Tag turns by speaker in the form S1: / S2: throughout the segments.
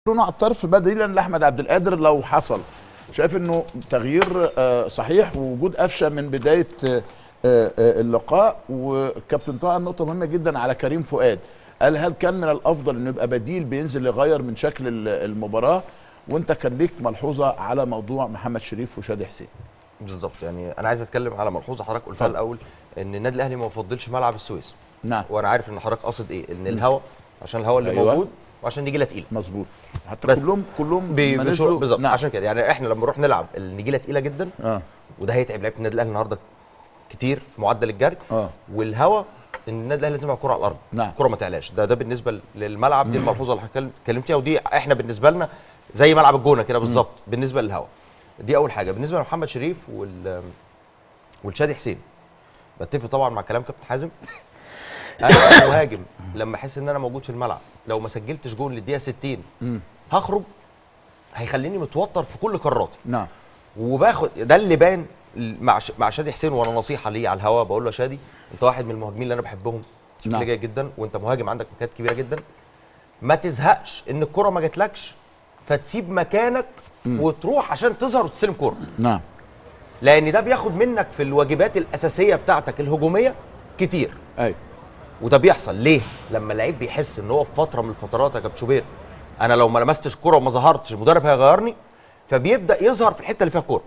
S1: على الطرف بديلا لاحمد عبد القادر لو حصل شايف انه تغيير آه، صحيح ووجود قفشه من بدايه آه، آه، اللقاء والكابتن طه نقطه مهمه جدا على كريم فؤاد قال هل كان من الافضل انه يبقى بديل بينزل يغير من شكل ال- المباراه وانت كان ليك ملحوظه على موضوع محمد شريف وشادي حسين
S2: بالظبط يعني انا عايز اتكلم على ملحوظه حضرتك قلتها
S1: اتفضل.
S2: الاول ان النادي الاهلي ما بيفضلش ملعب السويس
S1: نعم
S2: وانا عارف ان حضرتك قاصد ايه ان الهواء عشان الهواء اللي
S1: أيوة.
S2: موجود وعشان نجيله تقيله
S1: مظبوط حتى
S2: بس
S1: كلهم كلهم
S2: بي-
S1: ما
S2: بشو-
S1: نزلوا-
S2: بالظبط
S1: نعم.
S2: عشان كده يعني احنا لما نروح نلعب النجيله تقيله جدا
S1: اه
S2: وده هيتعب لعيبه النادي الاهلي النهارده كتير في معدل الجري
S1: اه
S2: والهواء ان النادي الاهلي لازم يلعب كره على الارض
S1: نعم.
S2: الكره ما تعلاش ده ده بالنسبه للملعب دي الملحوظه اللي هتكلم- اتكلمت فيها ودي احنا بالنسبه لنا زي ملعب الجونه كده بالظبط بالنسبه للهواء دي اول حاجه بالنسبه لمحمد شريف وال والشادي حسين بتفق طبعا مع كلام كابتن حازم انا مهاجم لما احس ان انا موجود في الملعب لو ما سجلتش جول للدقيقه 60 هخرج هيخليني متوتر في كل قراراتي
S1: نعم
S2: وباخد ده اللي باين مع ش- مع شادي حسين وانا نصيحه ليه على الهواء بقول له يا شادي انت واحد من المهاجمين اللي انا بحبهم بشكل
S1: نعم.
S2: جيد جدا وانت مهاجم عندك مكانات كبيره جدا ما تزهقش ان الكره ما جاتلكش فتسيب مكانك وتروح عشان تظهر وتستلم كوره
S1: نعم
S2: لان ده بياخد منك في الواجبات الاساسيه بتاعتك الهجوميه كتير
S1: ايوه
S2: وده بيحصل ليه؟ لما اللعيب بيحس ان هو في فتره من الفترات يا كابتن شوبير انا لو ما لمستش كوره وما ظهرتش المدرب هيغيرني فبيبدا يظهر في الحته اللي فيها كوره.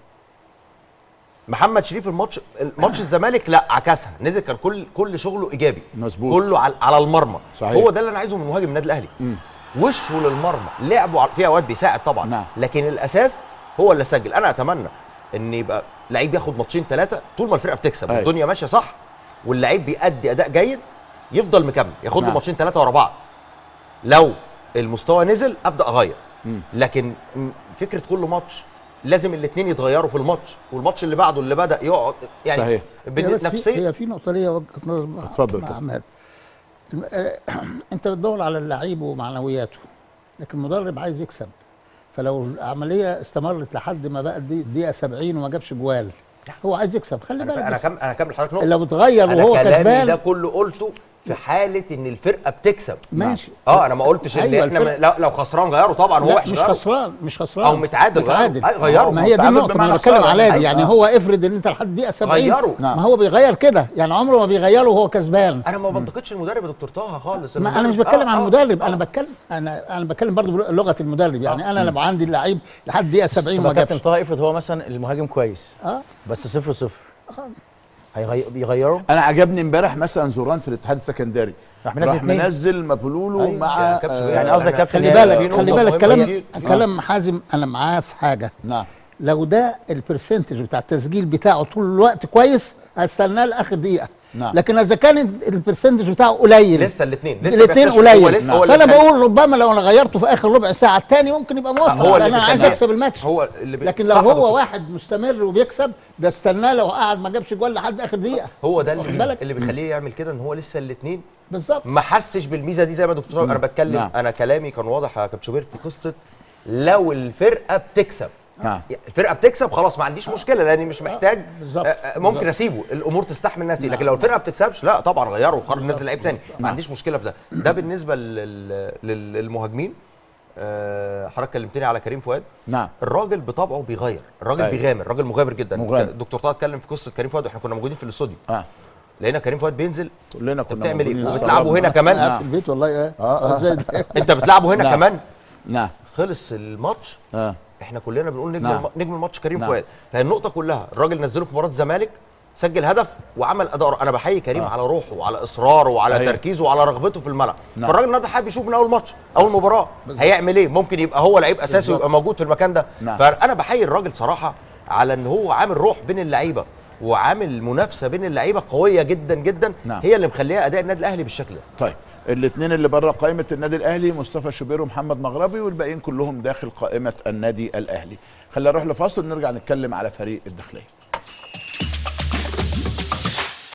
S2: محمد شريف الماتش الماتش الزمالك لا عكسها نزل كان كل كل شغله ايجابي
S1: مظبوط.
S2: كله على, على المرمى
S1: صحيح.
S2: هو ده اللي انا عايزه من مهاجم النادي الاهلي وشه للمرمى لعبه على- في اوقات بيساعد طبعا
S1: نعم.
S2: لكن الاساس هو اللي سجل انا اتمنى ان يبقى لعيب ياخد ماتشين ثلاثه طول ما الفرقه بتكسب
S1: أيوة.
S2: والدنيا ماشيه صح واللعيب بيأدي اداء جيد يفضل مكمل ياخد له
S1: نعم.
S2: ماتشين ثلاثه ورا بعض لو المستوى نزل ابدا اغير لكن م- فكره كل ماتش لازم الاثنين يتغيروا في الماتش والماتش اللي بعده اللي بدا يقعد يعني
S1: صحيح.
S2: بن-
S3: هي بس في-
S2: نفسيا
S3: هي في نقطه ليا وجهه نظر مع-
S1: اتفضل
S3: مع
S1: كده.
S3: عماد الم- آه، انت بتدور على اللعيب ومعنوياته لكن المدرب عايز يكسب فلو العمليه استمرت لحد ما بقى الدي- الدقيقه 70 وما جابش جوال هو عايز يكسب خلي
S2: انا
S3: بالك
S2: انا
S3: بس.
S2: كم انا كمل حضرتك نقطه
S3: لو اتغير
S2: انا
S3: وهو
S2: كلامي
S3: كسبان
S2: ده كله قلته في حاله ان الفرقه بتكسب
S3: ماشي
S2: اه انا ما قلتش ان
S3: أيوة
S2: احنا
S3: الفرق-
S2: لا لو خسران غيره طبعا هو
S3: لا
S2: وحش
S3: مش
S2: غيره.
S3: خسران مش خسران
S2: أو متعادل غيره.
S3: متعادل
S2: أي غيره.
S3: ما هي دي
S1: متعادل
S3: النقطه ما
S1: بمعنى
S3: انا بتكلم
S1: خسارة.
S3: عليها دي
S2: أيوة.
S3: يعني هو افرض ان انت لحد دقيقه 70
S2: غيره.
S1: نعم.
S3: ما هو بيغير كده يعني عمره ما بيغيره وهو كسبان
S2: انا ما بنتقدش المدرب يا دكتور طه خالص
S3: ما انا
S2: المدرب-
S3: مش بتكلم
S2: آه،
S3: عن
S2: آه،
S3: المدرب
S2: آه.
S3: انا بتكلم انا انا بتكلم برضه بلغه المدرب يعني انا لما عندي اللعيب لحد دقيقه 70 وما
S4: يبقى كابتن
S3: جابش
S4: طه افرض هو مثلا المهاجم كويس
S3: اه
S4: بس صفر صفر هيغي- بيغيره
S1: انا عجبني امبارح مثلا زوران في الاتحاد السكندري
S4: راح منزل
S1: راح
S4: اتنين.
S1: منزل مابولولو
S2: أيوة،
S1: مع
S2: يا كابتن
S1: آه،
S4: يعني قصدك كابتن
S3: خلي
S4: هي-
S3: بالك
S2: في
S3: خلي
S2: نقطة
S3: بالك
S2: مهمة
S3: كلام
S2: جدا.
S3: كلام حازم انا معاه في حاجه
S1: نعم
S3: لو ده البرسنتج بتاع التسجيل بتاعه طول الوقت كويس هستناه لاخر دقيقه
S1: نعم.
S3: لكن اذا كان البرسنتج بتاعه قليل
S2: لسه الاثنين
S3: الاثنين
S2: هو
S3: قليل
S2: لسه هو
S3: فانا
S2: اللي خلي-
S3: بقول ربما لو انا غيرته في اخر ربع ساعه الثاني ممكن يبقى موفق
S2: هو اللي
S3: لان انا عايز
S2: بيخليه.
S3: اكسب الماتش
S2: هو اللي بي...
S3: لكن لو
S2: صح يا
S3: هو
S2: دكتور.
S3: واحد مستمر وبيكسب ده استناه لو قعد ما جابش جول لحد اخر دقيقه
S2: هو ده
S3: واخد
S2: اللي,
S3: بالك؟
S2: اللي بيخليه يعمل كده ان هو لسه الاثنين
S3: بالظبط
S2: ما حسش بالميزه دي زي ما دكتور انا بتكلم
S1: نعم.
S2: انا كلامي كان واضح يا كابتن شوبير في قصه لو الفرقه بتكسب
S1: نعم.
S2: الفرقه بتكسب خلاص ما عنديش مشكله لاني مش محتاج
S3: بالظبط.
S2: آه، آه، ممكن
S3: بالظبط.
S2: اسيبه الامور تستحمل نفسي لكن لو الفرقه ما بتكسبش لا طبعا غيره وقرر ننزل لعيب تاني ما عنديش مشكله في ده ده بالنسبه لل- لل- للمهاجمين آه، حضرتك كلمتني على كريم فؤاد
S1: نعم
S2: الراجل بطبعه بيغير الراجل
S1: أيوة.
S2: بيغامر الراجل مغامر جدا
S1: مغامر.
S2: دكتور طه اتكلم في قصه كريم فؤاد واحنا كنا موجودين في الاستوديو
S1: اه
S2: لقينا كريم فؤاد بينزل
S1: كلنا
S2: انت
S1: كنا
S2: بتعمل ايه
S1: موجودين.
S2: وبتلعبوا هنا كمان
S3: قاعد في البيت والله ايه
S1: آه، آه.
S3: ازاي ده؟
S2: انت بتلعبوا هنا
S1: نعم.
S2: كمان
S1: نعم
S2: خلص الماتش
S1: اه
S2: احنا كلنا بنقول نجم
S1: نعم.
S2: الم... نجم الماتش كريم
S1: نعم.
S2: فؤاد فالنقطه كلها الراجل نزله في مباراه الزمالك سجل هدف وعمل اداء انا بحيي كريم
S1: آه.
S2: على روحه وعلى اصراره وعلى
S1: صحيح.
S2: تركيزه وعلى رغبته في الملعب
S1: نعم.
S2: فالراجل النهارده حابب يشوف من اول ماتش اول مباراه هيعمل ايه ممكن يبقى هو لعيب اساسي
S3: بالظبط.
S2: ويبقى موجود في المكان ده
S1: نعم.
S2: فانا بحيي الراجل صراحه على ان هو عامل روح بين اللعيبه وعامل منافسه بين اللعيبه قويه جدا جدا
S1: نعم.
S2: هي اللي مخليها اداء النادي الاهلي بالشكل ده
S1: طيب الاثنين اللي بره قائمه النادي الاهلي مصطفى شوبير ومحمد مغربي والباقيين كلهم داخل قائمه النادي الاهلي خلينا نروح لفاصل ونرجع نتكلم على فريق الداخليه